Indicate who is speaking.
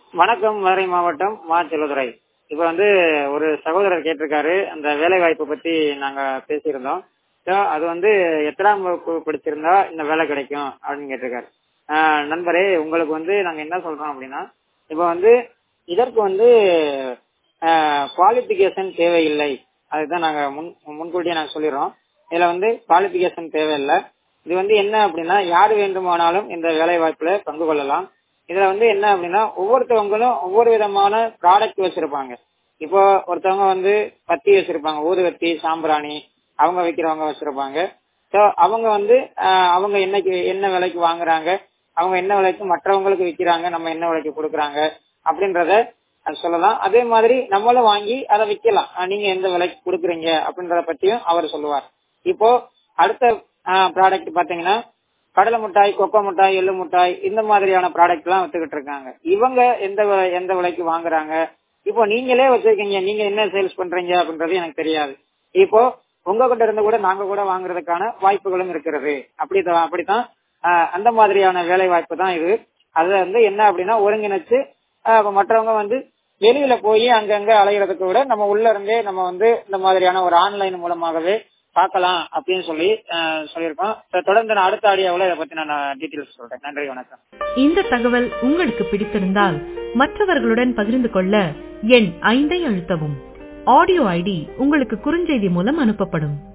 Speaker 1: வணக்கம் மதுரை மாவட்டம் மா செல்வதுரை இப்ப வந்து ஒரு சகோதரர் கேட்டிருக்காரு அந்த வேலை வாய்ப்பை பத்தி நாங்க பேசியிருந்தோம் So, அது வந்து எத்தனாம் வகுப்பு படிச்சிருந்தா இந்த வேலை கிடைக்கும் அப்படின்னு கேட்டிருக்காரு ஆஹ் நண்பரே உங்களுக்கு வந்து நாங்க என்ன சொல்றோம் அப்படின்னா இப்ப வந்து இதற்கு வந்து குவாலிபிகேஷன் தேவையில்லை அதுதான் நாங்க முன் முன்கூட்டியே நாங்க சொல்லிடுறோம் இதுல வந்து குவாலிபிகேஷன் தேவையில்லை இது வந்து என்ன அப்படின்னா யார் வேண்டுமானாலும் இந்த வேலை வாய்ப்புல பங்கு கொள்ளலாம் இதுல வந்து என்ன அப்படின்னா ஒவ்வொருத்தவங்களும் ஒவ்வொரு விதமான ப்ராடக்ட் வச்சிருப்பாங்க இப்போ ஒருத்தவங்க வந்து பத்தி வச்சிருப்பாங்க ஊதுவத்தி சாம்பிராணி அவங்க விற்கிறவங்க வச்சிருப்பாங்க ஸோ அவங்க வந்து ஆஹ் அவங்க என்னைக்கு என்ன விலைக்கு வாங்குறாங்க அவங்க என்ன விலைக்கு மற்றவங்களுக்கு விற்கிறாங்க நம்ம என்ன விலைக்கு கொடுக்குறாங்க அப்படின்றத சொல்லலாம் அதே மாதிரி நம்மளும் வாங்கி அதை விற்கலாம் நீங்க எந்த விலைக்கு கொடுக்குறீங்க அப்படின்றத பத்தியும் அவர் சொல்லுவார் இப்போ அடுத்த ப்ராடக்ட் பாத்தீங்கன்னா கடலை மிட்டாய் கொக்கோ மிட்டாய் எள்ளு மிட்டாய் இந்த மாதிரியான ப்ராடக்ட் எல்லாம் வித்துக்கிட்டு இருக்காங்க இவங்க எந்த வி- எந்த விலைக்கு வாங்குறாங்க இப்போ நீங்களே வச்சிருக்கீங்க நீங்க என்ன சேல்ஸ் பண்றீங்க அப்படின்றது எனக்கு தெரியாது இப்போ உங்க கிட்ட இருந்து கூட நாங்க கூட வாங்குறதுக்கான வாய்ப்புகளும் இருக்கிறது அப்படித்தான் அப்படித்தான் ஆஹ், அந்த மாதிரியான வேலை வாய்ப்பு தான் இது அது வந்து என்ன அப்படின்னா ஒருங்கிணைச்சு ஆஹ், இப்ப மற்றவங்க வந்து வெளியில போய் அங்கங்க அலையிறதுக்கு விட நம்ம உள்ள இருந்தே நம்ம வந்து இந்த மாதிரியான ஒரு ஆன்லைன் மூலமாகவே பார்க்கலாம் அப்படின்னு சொல்லி ஆஹ், சொல்லியிருக்கோம் இப்ப தொடர்ந்து நான் அடுத்த ஆடியோவில் இதை பத்தி நான் டீட்டெயில்ஸ் சொல்றேன் நன்றி வணக்கம்
Speaker 2: இந்த தகவல் உங்களுக்கு பிடித்திருந்தால் மற்றவர்களுடன் பகிர்ந்து கொள்ள எண் ஐந்தை அழுத்தவும் ஆடியோ ஐடி உங்களுக்கு குறுஞ்செய்தி மூலம் அனுப்பப்படும்